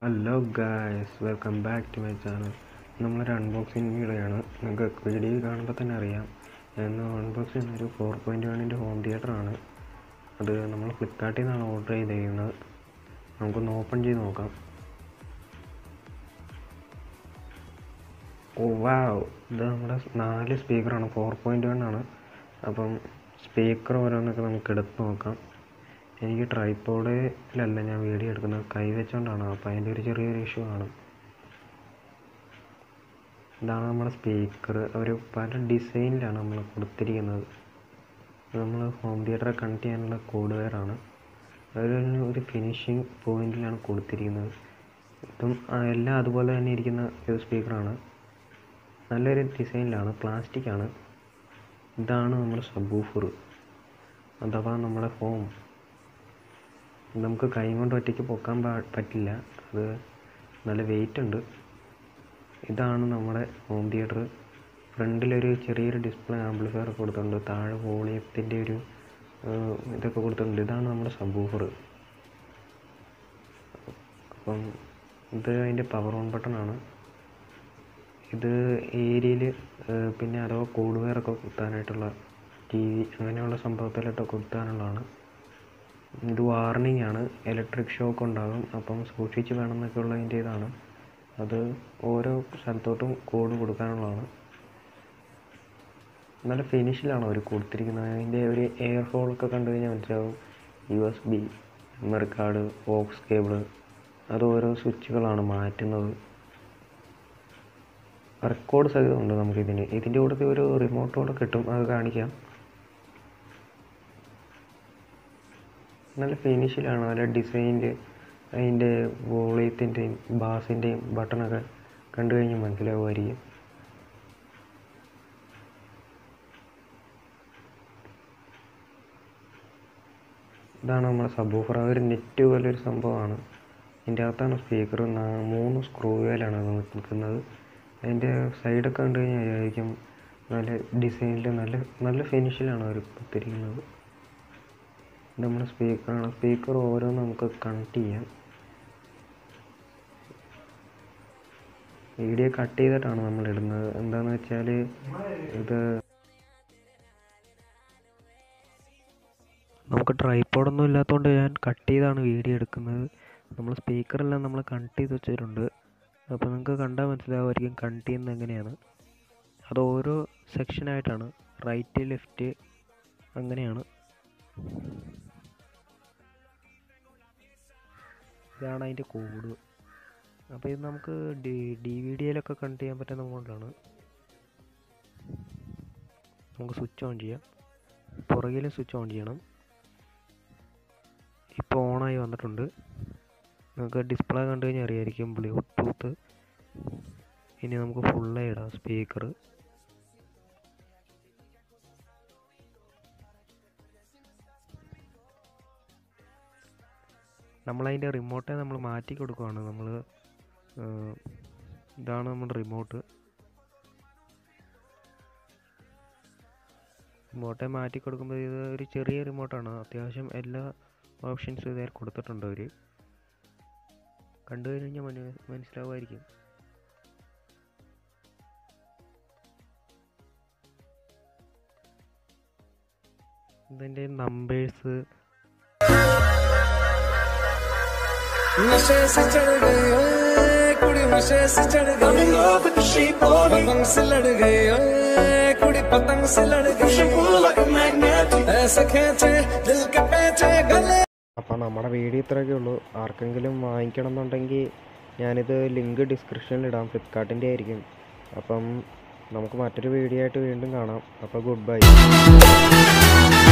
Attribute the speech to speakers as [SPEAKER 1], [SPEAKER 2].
[SPEAKER 1] hello guys welcome back to my channel നമ്മളൊരു unboxing video ആണ് നിങ്ങൾക്ക് വീഡിയോ കാണുമ്പോൾ തന്നെ അറിയാം ഇന്ന് അൺബോക്സ് ചെയ്യുന്ന ഒരു ഫോർ പോയിൻറ്റ് വണ്ണിൻ്റെ ഹോം തിയേറ്റർ ആണ് അത് നമ്മൾ ഫ്ലിപ്കാർട്ടിൽ നിന്നാണ് ഓർഡർ ചെയ്തിരിക്കുന്നത് നമുക്കൊന്ന് ഓപ്പൺ ചെയ്ത് നോക്കാം ഓ വാവ് ഇത് നമ്മുടെ നാല് സ്പീക്കറാണ് ഫോർ പോയിൻറ്റ് വൺ ആണ് അപ്പം സ്പീക്കർ ഓരോന്നൊക്കെ നമുക്ക് എടുത്ത് നോക്കാം എനിക്ക് ട്രൈപ്പോഡിലല്ല ഞാൻ വീഡിയോ എടുക്കുന്നത് കൈ വെച്ചുകൊണ്ടാണ് അപ്പോൾ അതിൻ്റെ ഒരു ചെറിയൊരു ഇഷ്യൂ ആണ് ഇതാണ് നമ്മുടെ സ്പീക്കർ ഒരു പല ഡിസൈനിലാണ് നമ്മൾ കൊടുത്തിരിക്കുന്നത് നമ്മൾ ഹോം തിയേറ്ററെ കണക്ട് ചെയ്യാനുള്ള കോഡ് വെയറാണ് ഒരു ഒരു ഫിനിഷിങ് പോയിന്റിലാണ് കൊടുത്തിരിക്കുന്നത് ഇതും ആ, എല്ലാം അതുപോലെ തന്നെ ഇരിക്കുന്ന ഒരു സ്പീക്കറാണ് നല്ലൊരു ഡിസൈനിലാണ് പ്ലാസ്റ്റിക് ആണ് ഇതാണ് നമ്മുടെ സബൂഫർ അഥവാ നമ്മുടെ ഹോം നമുക്ക് കൈ കൊണ്ട് ഒറ്റയ്ക്ക് പൊക്കാൻ പാ- പറ്റില്ല അത് നല്ല വെയിറ്റ് ഉണ്ട് ഇതാണ് നമ്മുടെ ഹോം തിയേറ്റർ ഫ്രണ്ടിലൊരു ചെറിയൊരു ഡിസ്പ്ലേ ആംപ്ലിഫയർ കൊടുത്തിട്ടുണ്ട് താഴെ വോളിയത്തിൻ്റെ ഒരു ഏഹ്, ഇതൊക്കെ കൊടുത്തിട്ടുണ്ട് ഇതാണ് നമ്മുടെ സബൂഫർ അപ്പം ഇത് അതിൻ്റെ പവർ ഓൺ ബട്ടൺ ആണ് ഇത് ഏരിയയിൽ പിന്നെ അഥവാ കോഡ് വെയറൊക്കെ കുത്താനായിട്ടുള്ള ടി വി അങ്ങനെയുള്ള സംഭവത്തിലൊക്കെ കുത്താനുള്ളതാണ് ഇത് വാർണിംഗ് ആണ് ഇലക്ട്രിക് ഷോക്ക് ഉണ്ടാകും അപ്പം സൂക്ഷിച്ച് വേണം എന്നൊക്കെ ഉള്ളതിൻ്റെ ഇതാണ് അത് ഓരോ സ്ഥലത്തോട്ടും കോഡ് കൊടുക്കാനുള്ളതാണ് നല്ല ഫിനിഷിലാണ് അവർ കൊടുത്തിരിക്കുന്നത് അതിൻ്റെ ഒരു എയർ ഹോളൊക്കെ കണ്ടു കഴിഞ്ഞാൽ മനസ്സിലാവും U S B memory card aux cable അത് ഓരോ സ്വിച്ചുകളാണ് മാറ്റുന്നത് റെക്കോർഡ് സഹിതമുണ്ട് നമുക്കിതിന് ഇതിൻ്റെ കൂടെ ഒരു റിമോട്ടോടെ കിട്ടും അത് കാണിക്കാം നല്ല ഫിനിഷിലാണ് നല്ല ഡിസൈനിൽ അതിൻ്റെ വോളിയത്തിൻ്റെയും ബാസിൻ്റെയും ബട്ടണൊക്കെ കണ്ടു കഴിഞ്ഞാൽ മനസ്സിലാവുമായിരിക്കും ഇതാണ് നമ്മുടെ സബൂഫർ ഒരു നെറ്റ് പോലെ ഒരു സംഭവമാണ് ഇതിൻ്റെ അകത്താണ് സ്പീക്കർ മൂന്ന് സ്ക്രൂവേലാണ് അത് നിൽക്കുന്നത് അതിൻ്റെ സൈഡൊക്കെ കണ്ടു കഴിഞ്ഞാൽ ആയിരിക്കും നല്ല ഡിസൈനിൽ നല്ല നല്ല ഫിനിഷിലാണ് അവർ കൊടുത്തിരിക്കുന്നത് ഇത് നമ്മുടെ സ്പീക്കറാണ് സ്പീക്കർ ഓരോന്ന് നമുക്ക് കണക്ട് ചെയ്യാം വീഡിയോ കട്ട് ചെയ്തിട്ടാണ് നമ്മൾ ഇടുന്നത് എന്താണെന്ന് വെച്ചാൽ ഇത് നമുക്ക് ട്രൈപ്പോഡൊന്നും ഇല്ലാത്തതുകൊണ്ട് ഞാൻ കട്ട് ചെയ്താണ് വീഡിയോ എടുക്കുന്നത് നമ്മൾ സ്പീക്കറെല്ലാം നമ്മൾ കണക്ട് ചെയ്ത് വെച്ചിട്ടുണ്ട് അപ്പോൾ നിങ്ങൾക്ക് കണ്ടാൽ മനസ്സിലാവുമായിരിക്കും കണക്ട് ചെയ്യുന്നത് എങ്ങനെയാണ് അത് ഓരോ സെക്ഷനായിട്ടാണ് റൈറ്റ് ലെഫ്റ്റ് അങ്ങനെയാണ് ഇതാണ് അതിൻ്റെ കോഡ് അപ്പോൾ ഇത് നമുക്ക് ഡി ഡി വി ഡിയിലൊക്കെ കണക്ട് ചെയ്യാൻ പറ്റുന്ന മോഡലാണ് നമുക്ക് സ്വിച്ച് ഓൺ ചെയ്യാം പുറകിലും സ്വിച്ച് ഓൺ ചെയ്യണം ഇപ്പോൾ ഓണായി വന്നിട്ടുണ്ട് നമുക്ക് ഡിസ്പ്ലേ കണ്ടു കഴിഞ്ഞാൽ അറിയായിരിക്കും ബ്ലൂടൂത്ത് ഇനി നമുക്ക് ഫുള്ളായി ഇടാം സ്പീക്കർ നമ്മളതിൻ്റെ റിമോട്ടെ നമ്മൾ മാറ്റി കൊടുക്കുവാണ് നമ്മൾ ഇതാണ് നമ്മുടെ റിമോട്ട് റിമോട്ടെ മാറ്റി കൊടുക്കുമ്പോൾ ഇത് ഒരു ചെറിയ റിമോട്ടാണ് അത്യാവശ്യം എല്ലാ ഓപ്ഷൻസും ഇതിൽ കൊടുത്തിട്ടുണ്ട് അവർ കണ്ടു കഴിഞ്ഞാൽ മന മനസ്സിലാവുമായിരിക്കും ഇതിൻ്റെ നമ്പേഴ്സ്
[SPEAKER 2] नशे से चढ़ गई ओए कुड़ी नशे से चढ़ गई पतंग से लड़ गई ओए कुड़ी पतंग से लड़ गई ऐसे खेचे दिल के पेचे गले
[SPEAKER 1] അപ്പോൾ നമ്മുടെ വീഡിയോ ഇത്രയൊക്കെ ഉള്ളൂ ആർക്കെങ്കിലും വാങ്ങിക്കണം എന്നുണ്ടെങ്കിൽ ഞാനിത് ലിങ്ക് ഡിസ്ക്രിപ്ഷനിൽ ഇടാം ഫ്ലിപ്കാർട്ടിൻ്റെ ആയിരിക്കും അപ്പം നമുക്ക് മറ്റൊരു വീഡിയോ ആയിട്ട് വീണ്ടും കാണാം അപ്പോൾ ഗുഡ് ബൈ